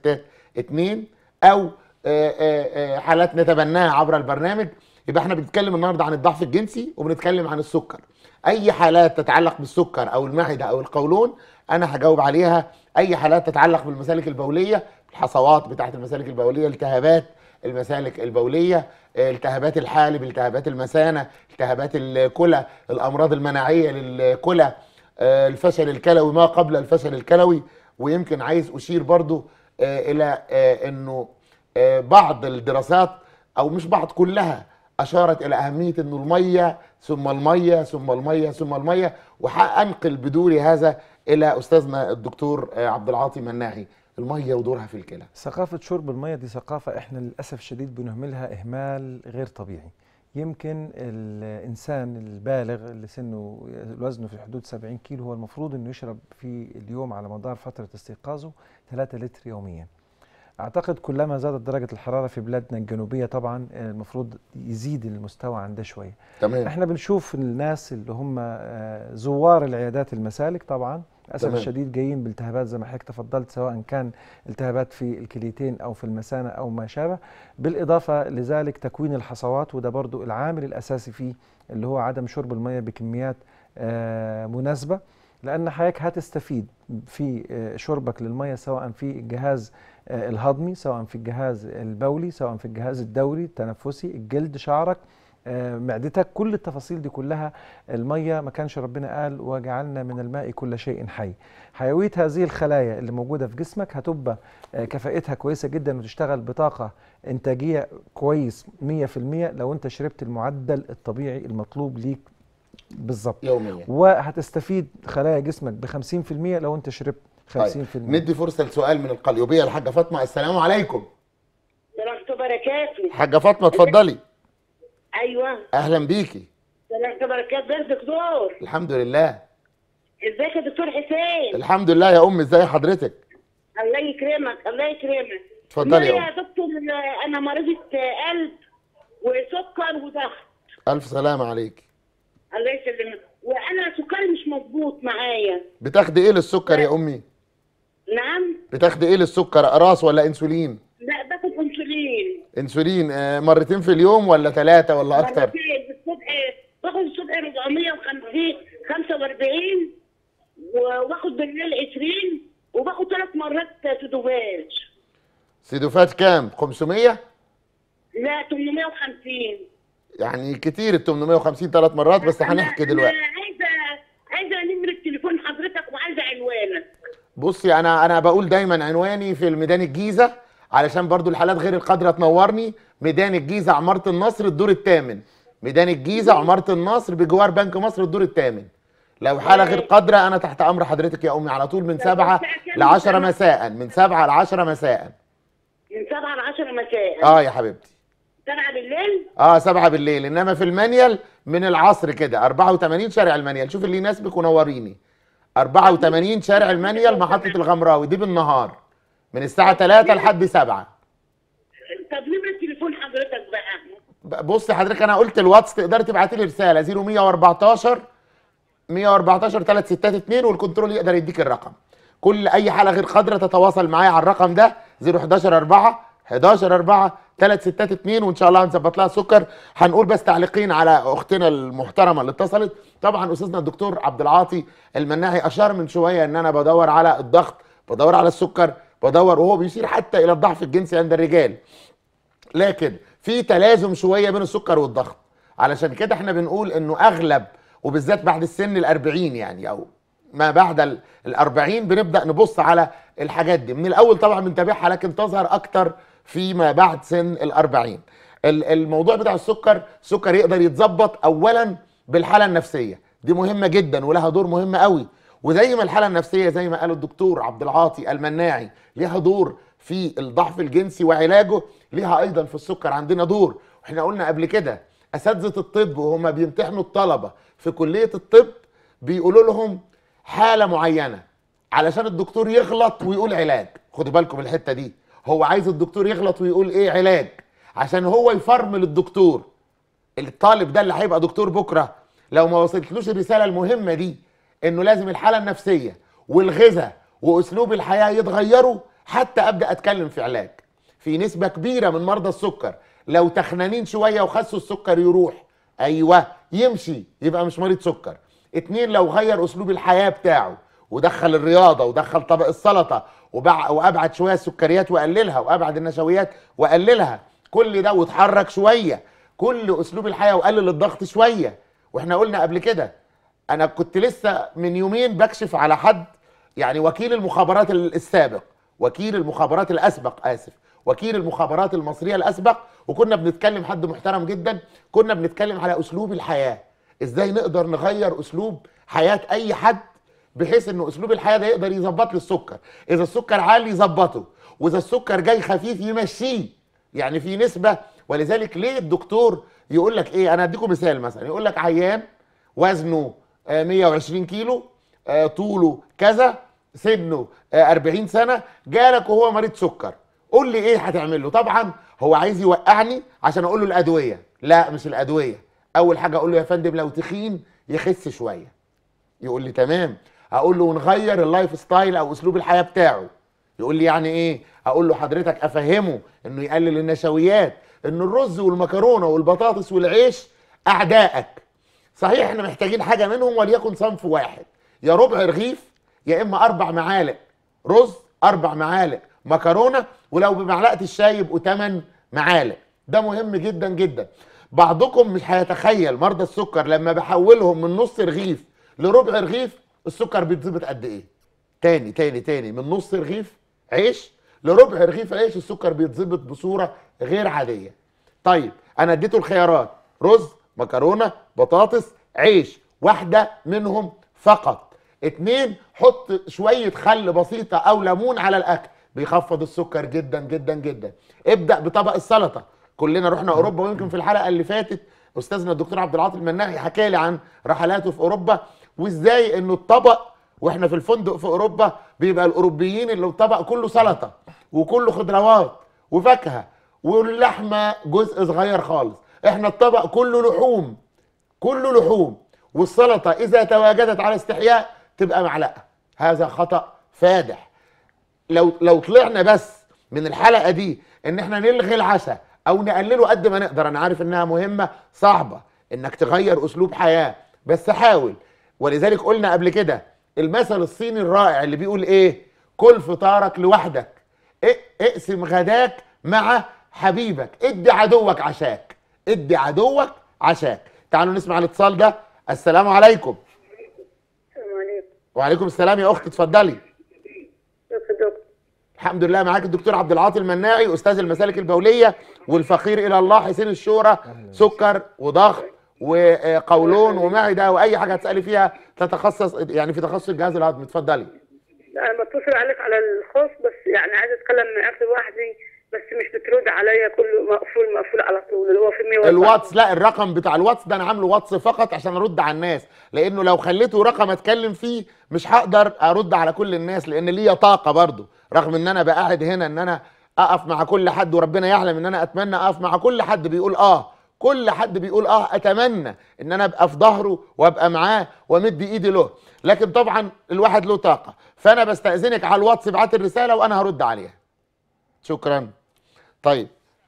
A: 362 او آه، آه، آه، حالات نتبناها عبر البرنامج يبقى احنا بنتكلم النهارده عن الضعف الجنسي وبنتكلم عن السكر اي حالات تتعلق بالسكر او المعده او القولون انا هجاوب عليها اي حالات تتعلق بالمسالك البوليه الحصوات بتاعه المسالك البوليه التهابات المسالك البوليه آه، التهابات الحالب التهابات المثانه التهابات الكلى الامراض المناعيه للكلى آه، الفشل الكلوي ما قبل الفشل الكلوي ويمكن عايز اشير برضو آه، الى آه، انه آه، بعض الدراسات او مش بعض كلها اشارت الى اهميه انه الميه ثم الميه ثم الميه ثم الميه وهنقل بدوري هذا الى استاذنا الدكتور آه، عبد العاطي مناعي الميه ودورها في الكلى
B: ثقافة شرب المياه دي ثقافة احنا للأسف الشديد بنهملها إهمال غير طبيعي يمكن الإنسان البالغ اللي سنه وزنه في حدود 70 كيلو هو المفروض إنه يشرب في اليوم على مدار فترة استيقاظه 3 لتر يوميا أعتقد كلما زادت درجة الحرارة في بلادنا الجنوبية طبعا المفروض يزيد المستوى عن ده شوية
A: تمام
B: احنا بنشوف الناس اللي هم آه، زوار العيادات المسالك طبعا للاسف
A: تمام.
B: الشديد جايين بالتهابات زي ما حضرتك تفضلت سواء كان التهابات في الكليتين او في المثانه او ما شابه بالاضافه لذلك تكوين الحصوات وده برضو العامل الاساسي فيه اللي هو عدم شرب الميه بكميات آه، مناسبه لان حضرتك هتستفيد في آه، شربك للميه سواء في الجهاز آه، الهضمي سواء في الجهاز البولي سواء في الجهاز الدوري التنفسي الجلد شعرك آه، معدتك كل التفاصيل دي كلها الميه ما كانش ربنا قال وجعلنا من الماء كل شيء حي حيويه هذه الخلايا اللي موجوده في جسمك هتبقى آه، كفاءتها كويسه جدا وتشتغل بطاقه انتاجيه كويس 100% لو انت شربت المعدل الطبيعي المطلوب ليك بالظبط
A: يوميا
B: وهتستفيد خلايا جسمك ب 50% لو انت شربت 50%
A: طيب ندي فرصه لسؤال من القليوبيه الحاجه فاطمه السلام عليكم
E: سلامة وبركاته
A: حاجه فاطمه اتفضلي
E: ايوه
A: اهلا بيكي
E: سلامة وبركاته ده دكتور
A: الحمد لله
E: ازيك يا دكتور حسين
A: الحمد لله يا ام ازاي حضرتك
E: الله يكرمك الله يكرمك
A: اتفضلي يا
E: والله
A: ام
E: يا دكتور انا مريضة قلب وسكر وضغط
A: الف سلامه عليك
E: الله يسلمك وانا سكري مش مظبوط معايا
A: بتاخدي ايه للسكر يا امي
E: نعم
A: بتاخدي ايه للسكر اقراص ولا انسولين
E: لا باخد انسولين
A: انسولين آه، مرتين في اليوم ولا ثلاثه ولا اكتر
E: مرتين الصبح باخد الصبح 450 45 وباخد بالليل 20 وباخد ثلاث مرات سدوباج
A: سيدوفات كام 500
E: لا 850
A: يعني كتير ال 850 ثلاث مرات بس هنحكي
E: أنا-
A: دلوقتي
E: انا عايزه عايزه نمره تليفون حضرتك وعايزه عنوانك
A: بصي انا انا بقول دايما عنواني في الميدان الجيزه علشان برضو الحالات غير القادره تنورني ميدان الجيزه عماره النصر الدور الثامن ميدان الجيزه عماره النصر بجوار بنك مصر الدور الثامن لو حاله غير قادره انا تحت امر حضرتك يا امي على طول من سبعة ل 10 مساء من سبعة ل 10 مساء
E: من 7 ل 10 مساء
A: اه يا حبيبتي
E: 7 بالليل
A: اه 7 بالليل انما في المانيال من العصر كده 84 شارع المانيال شوف اللي يناسبك ونوريني 84 شارع المانيال محطة الغمراوي دي بالنهار من الساعة 3 لحد 7
E: طب نمره تليفون حضرتك بقى
A: بص حضرتك انا قلت الواتس تقدري تبعتي لي رسالة 0114 114 362 والكنترول يقدر يديك الرقم كل اي حالة غير قادرة تتواصل معايا على الرقم ده 011 4 11 4 362 وان شاء الله هنظبط لها السكر هنقول بس تعليقين على اختنا المحترمه اللي اتصلت طبعا استاذنا الدكتور عبد العاطي المناعي اشار من شويه ان انا بدور على الضغط بدور على السكر بدور وهو بيشير حتى الى الضعف الجنسي عند الرجال لكن في تلازم شويه بين السكر والضغط علشان كده احنا بنقول انه اغلب وبالذات بعد السن الأربعين يعني او ما بعد ال- الأربعين بنبدا نبص على الحاجات دي من الاول طبعا بنتابعها لكن تظهر اكتر فيما بعد سن الأربعين ال- الموضوع بتاع السكر السكر يقدر يتظبط اولا بالحاله النفسيه دي مهمه جدا ولها دور مهم قوي وزي ما الحاله النفسيه زي ما قال الدكتور عبد العاطي المناعي ليها دور في الضعف الجنسي وعلاجه ليها ايضا في السكر عندنا دور واحنا قلنا قبل كده اساتذه الطب وهم بيمتحنوا الطلبه في كليه الطب بيقولوا لهم حاله معينه علشان الدكتور يغلط ويقول علاج خدوا بالكم من الحته دي هو عايز الدكتور يغلط ويقول ايه علاج عشان هو يفرمل الدكتور الطالب ده اللي هيبقى دكتور بكره لو ما وصلتلوش الرساله المهمه دي انه لازم الحاله النفسيه والغذاء واسلوب الحياه يتغيروا حتى ابدا اتكلم في علاج في نسبه كبيره من مرضى السكر لو تخنانين شويه وخسوا السكر يروح ايوه يمشي يبقى مش مريض سكر اتنين لو غير اسلوب الحياه بتاعه ودخل الرياضه ودخل طبق السلطه وبع... وابعد شويه السكريات وقللها وابعد النشويات وقللها كل ده واتحرك شويه كل اسلوب الحياه وقلل الضغط شويه واحنا قلنا قبل كده انا كنت لسه من يومين بكشف على حد يعني وكيل المخابرات السابق وكيل المخابرات الاسبق اسف وكيل المخابرات المصريه الاسبق وكنا بنتكلم حد محترم جدا كنا بنتكلم على اسلوب الحياه ازاي نقدر نغير اسلوب حياه اي حد بحيث انه اسلوب الحياه ده يقدر يظبط لي السكر اذا السكر عالي يظبطه واذا السكر جاي خفيف يمشيه يعني في نسبه ولذلك ليه الدكتور يقول لك ايه انا اديكم مثال مثلا يقول لك عيان وزنه آه، 120 كيلو آه، طوله كذا سنه آه، 40 سنه جالك وهو مريض سكر قول لي ايه هتعمل له طبعا هو عايز يوقعني عشان اقول له الادويه لا مش الادويه اول حاجه اقول له يا فندم لو تخين يخس شويه يقول لي تمام اقول له نغير اللايف ستايل او اسلوب الحياه بتاعه يقول لي يعني ايه اقول له حضرتك افهمه انه يقلل النشويات ان الرز والمكرونه والبطاطس والعيش اعدائك صحيح احنا محتاجين حاجه منهم وليكن صنف واحد يا ربع رغيف يا اما اربع معالق رز اربع معالق مكرونه ولو بمعلقه الشاي يبقوا 8 معالق ده مهم جدا جدا بعضكم مش هيتخيل مرضى السكر لما بحولهم من نص رغيف لربع رغيف السكر بيتظبط قد ايه تاني تاني تاني من نص رغيف عيش لربع رغيف عيش السكر بيتظبط بصوره غير عاديه طيب انا اديته الخيارات رز مكرونه بطاطس عيش واحده منهم فقط اتنين حط شويه خل بسيطه او ليمون على الاكل بيخفض السكر جدا جدا جدا ابدا بطبق السلطه كلنا رحنا اوروبا ويمكن في الحلقه اللي فاتت استاذنا الدكتور عبد العاطي المناعي حكى لي عن رحلاته في اوروبا وازاي انه الطبق واحنا في الفندق في اوروبا بيبقى الاوروبيين اللي الطبق كله سلطه وكله خضروات وفاكهه واللحمه جزء صغير خالص احنا الطبق كله لحوم كله لحوم والسلطه اذا تواجدت على استحياء تبقى معلقه هذا خطا فادح لو لو طلعنا بس من الحلقه دي ان احنا نلغي العشاء او نقلله قد ما نقدر انا عارف انها مهمه صعبه انك تغير اسلوب حياه بس حاول ولذلك قلنا قبل كده المثل الصيني الرائع اللي بيقول ايه كل فطارك لوحدك إيه- اقسم غداك مع حبيبك ادي عدوك عشاك ادي عدوك عشاك تعالوا نسمع الاتصال ده السلام عليكم
E: السلام عليكم
A: وعليكم السلام يا اختي اتفضلي
E: كيف دكتور
A: الحمد لله معاك الدكتور عبد العاطي المناعي استاذ المسالك البوليه والفقير الى الله حسين الشورى سكر وضغط وقولون ومعده واي حاجه هتسالي فيها تتخصص يعني في تخصص الجهاز الهضمي اتفضلي
E: لا انا بتصل عليك على الخاص بس يعني عايزه اتكلم معاك لوحدي بس مش بترد عليا كله مقفول مقفول على طول اللي هو في 104
A: الواتس لا الرقم بتاع الواتس ده انا عامله واتس فقط عشان ارد على الناس لانه لو خليته رقم اتكلم فيه مش هقدر ارد على كل الناس لان ليا طاقه برضو رغم ان انا بقعد هنا ان انا اقف مع كل حد وربنا يعلم ان انا اتمنى اقف مع كل حد بيقول اه كل حد بيقول اه اتمنى ان انا ابقى في ظهره وابقى معاه وامد ايدي له لكن طبعا الواحد له طاقه فانا بستاذنك على الواتس ابعت الرساله وانا هرد عليها شكرا طيب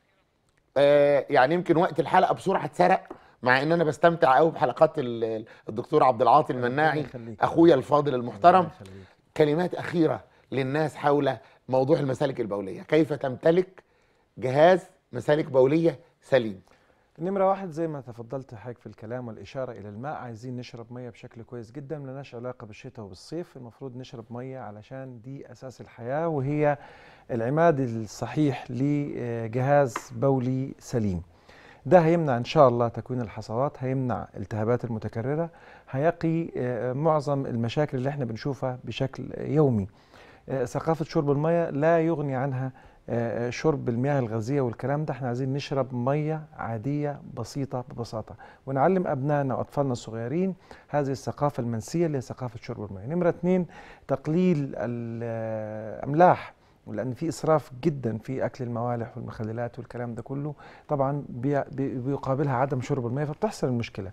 A: آه يعني يمكن وقت الحلقه بسرعه اتسرق مع ان انا بستمتع قوي بحلقات ال- الدكتور عبد العاطي المناعي
B: يخليك.
A: اخويا الفاضل المحترم
B: الله يخليك.
A: كلمات اخيره للناس حول موضوع المسالك البوليه كيف تمتلك جهاز مسالك بوليه سليم
B: نمرة واحد زي ما تفضلت حضرتك في الكلام والإشارة إلى الماء عايزين نشرب مية بشكل كويس جدا ملناش علاقة بالشتاء وبالصيف المفروض نشرب مية علشان دي أساس الحياة وهي العماد الصحيح لجهاز بولي سليم ده هيمنع إن شاء الله تكوين الحصوات هيمنع التهابات المتكررة هيقي آه، معظم المشاكل اللي احنا بنشوفها بشكل يومي آه، ثقافة شرب المياه لا يغني عنها آه، شرب المياه الغازية والكلام ده احنا عايزين نشرب مية عادية بسيطة ببساطة ونعلم أبنائنا وأطفالنا الصغيرين هذه الثقافة المنسية اللي هي ثقافة شرب المياه نمرة اثنين تقليل الأملاح لأن في إسراف جدا في أكل الموالح والمخللات والكلام ده كله طبعا بي- بي- بيقابلها عدم شرب المياه فبتحصل المشكلة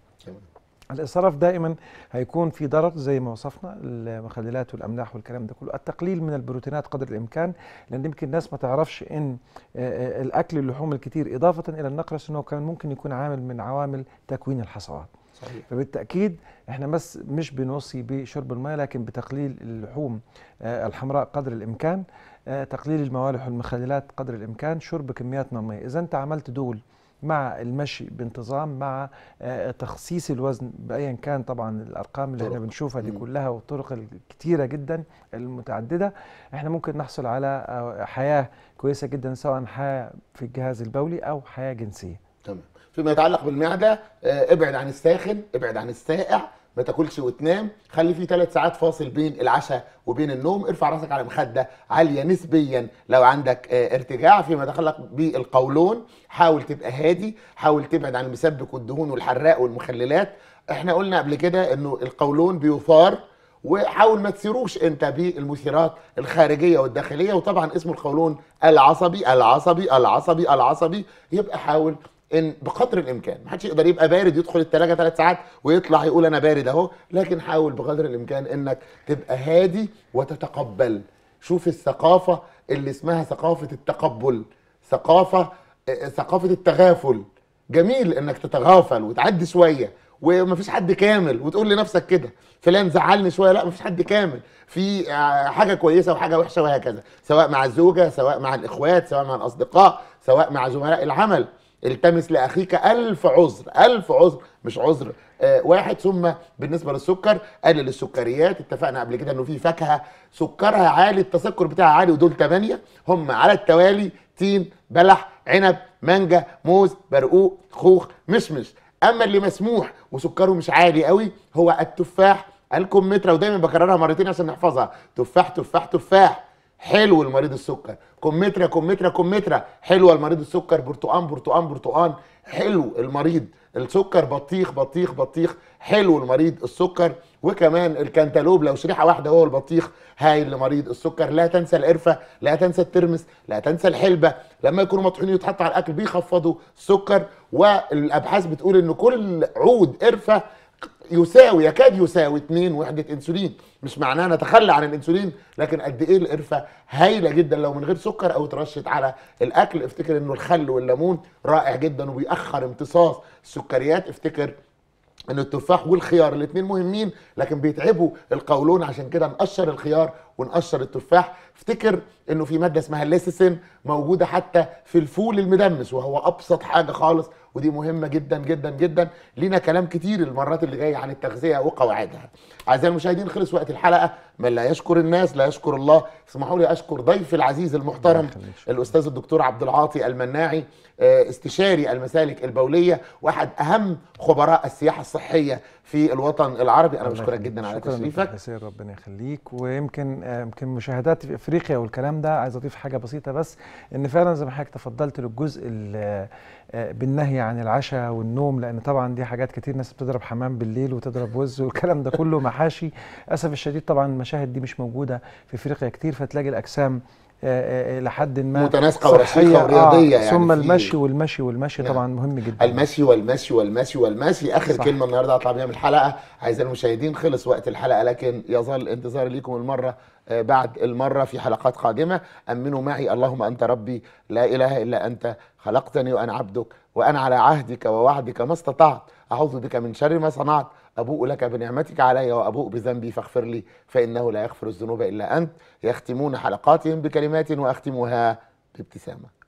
B: الإسراف دائما هيكون في ضرر زي ما وصفنا المخللات والأملاح والكلام ده كله التقليل من البروتينات قدر الإمكان لأن يمكن الناس ما تعرفش إن آه، آه، الأكل اللحوم الكتير إضافة إلى النقرس إنه كمان ممكن يكون عامل من عوامل تكوين الحصوات
A: صحيح
B: فبالتأكيد احنا بس مش بنوصي بشرب الماء لكن بتقليل اللحوم آه، الحمراء قدر الإمكان آه، تقليل الموالح والمخللات قدر الإمكان شرب كميات من الماء إذا أنت عملت دول مع المشي بانتظام مع آه، تخسيس الوزن بايا كان طبعا الارقام اللي احنا
A: طرق.
B: بنشوفها دي
A: مم.
B: كلها والطرق الكتيره جدا المتعدده احنا ممكن نحصل على آه، حياه كويسه جدا سواء حياه في الجهاز البولي او حياه جنسيه
A: تمام فيما يتعلق بالمعده آه، ابعد عن الساخن ابعد عن الساقع ما تاكلش وتنام خلي في ثلاث ساعات فاصل بين العشاء وبين النوم ارفع راسك على مخده عاليه نسبيا لو عندك آه، ارتجاع فيما يتعلق بالقولون حاول تبقى هادي حاول تبعد عن المسبك والدهون والحراق والمخللات احنا قلنا قبل كده انه القولون بيثار وحاول ما تثيروش انت بالمثيرات الخارجيه والداخليه وطبعا اسم القولون العصبي العصبي العصبي العصبي يبقى حاول ان بقدر الامكان ما حدش يقدر يبقى بارد يدخل الثلاجه ثلاث ساعات ويطلع يقول انا بارد اهو لكن حاول بقدر الامكان انك تبقى هادي وتتقبل شوف الثقافه اللي اسمها ثقافه التقبل ثقافه آه، ثقافه التغافل جميل انك تتغافل وتعدي شويه ومفيش حد كامل وتقول لنفسك كده فلان زعلني شويه لا مفيش حد كامل في آه، حاجه كويسه وحاجه وحشه وهكذا سواء مع الزوجه سواء مع الاخوات سواء مع الاصدقاء سواء مع زملاء العمل التمس لاخيك الف عذر الف عذر مش عذر آه واحد ثم بالنسبه للسكر قلل السكريات اتفقنا قبل كده انه في فاكهه سكرها عالي التسكر بتاعها عالي ودول ثمانيه هم على التوالي تين بلح عنب مانجا موز برقوق خوخ مشمش اما اللي مسموح وسكره مش عالي قوي هو التفاح الكمثرى ودايما بكررها مرتين عشان نحفظها تفاح تفاح تفاح حلو لمريض السكر كمثرى كمثرى كمثرى حلوه لمريض السكر برتقان برتقان برتقان حلو المريض السكر بطيخ بطيخ بطيخ حلو لمريض السكر وكمان الكنتالوب لو شريحه واحده هو البطيخ هايل لمريض السكر لا تنسى القرفه لا تنسى الترمس لا تنسى الحلبه لما يكونوا مطحونين يتحطوا على الاكل بيخفضوا السكر والابحاث بتقول ان كل عود قرفه يساوي يكاد يساوي 2 وحده انسولين مش معناه نتخلى عن الانسولين لكن قد ايه القرفه هايله جدا لو من غير سكر او اترشت على الاكل افتكر انه الخل والليمون رائع جدا وبيأخر امتصاص السكريات افتكر ان التفاح والخيار الاثنين مهمين لكن بيتعبوا القولون عشان كده نقشر الخيار ونقشر التفاح افتكر انه في ماده اسمها الليسيسين موجوده حتى في الفول المدمس وهو ابسط حاجه خالص ودي مهمه جدا جدا جدا لينا كلام كتير المرات اللي جايه عن التغذيه وقواعدها اعزائي المشاهدين خلص وقت الحلقه من لا يشكر الناس لا يشكر الله اسمحوا لي اشكر ضيفي العزيز المحترم الاستاذ الدكتور عبد العاطي المناعي آه، استشاري المسالك البوليه واحد اهم خبراء السياحه الصحيه في الوطن العربي انا
B: الله
A: بشكرك
B: يخليك.
A: جدا على
B: شكراً
A: تشريفك
B: دكتور حسين ربنا يخليك ويمكن آه، يمكن مشاهداتي في افريقيا والكلام ده عايز اضيف حاجه بسيطه بس ان فعلا زي ما حضرتك تفضلت للجزء ال- آه، بالنهي عن العشاء والنوم لان طبعا دي حاجات كتير ناس بتضرب حمام بالليل وتضرب وز والكلام ده كله محاشي للاسف الشديد طبعا المشاهد دي مش موجوده في افريقيا كتير فتلاقي الاجسام آه، آه، لحد ما
A: متناسقة ورشيقة
B: صحية،
A: ورياضية يعني
B: ثم
A: في-
B: المشي والمشي والمشي
A: نعم.
B: طبعا مهم جدا
A: المشي والمشي والمشي والمشي اخر
B: صح.
A: كلمه النهارده هطلع بيها من الحلقه اعزائي المشاهدين خلص وقت الحلقه لكن يظل انتظاري ليكم المره آه، بعد المره في حلقات قادمه امنوا معي اللهم انت ربي لا اله الا انت خلقتني وانا عبدك وانا على عهدك ووعدك ما استطعت اعوذ بك من شر ما صنعت ابوء لك بنعمتك علي وابوء بذنبي فاغفر لي فانه لا يغفر الذنوب الا انت يختمون حلقاتهم بكلمات واختمها بابتسامه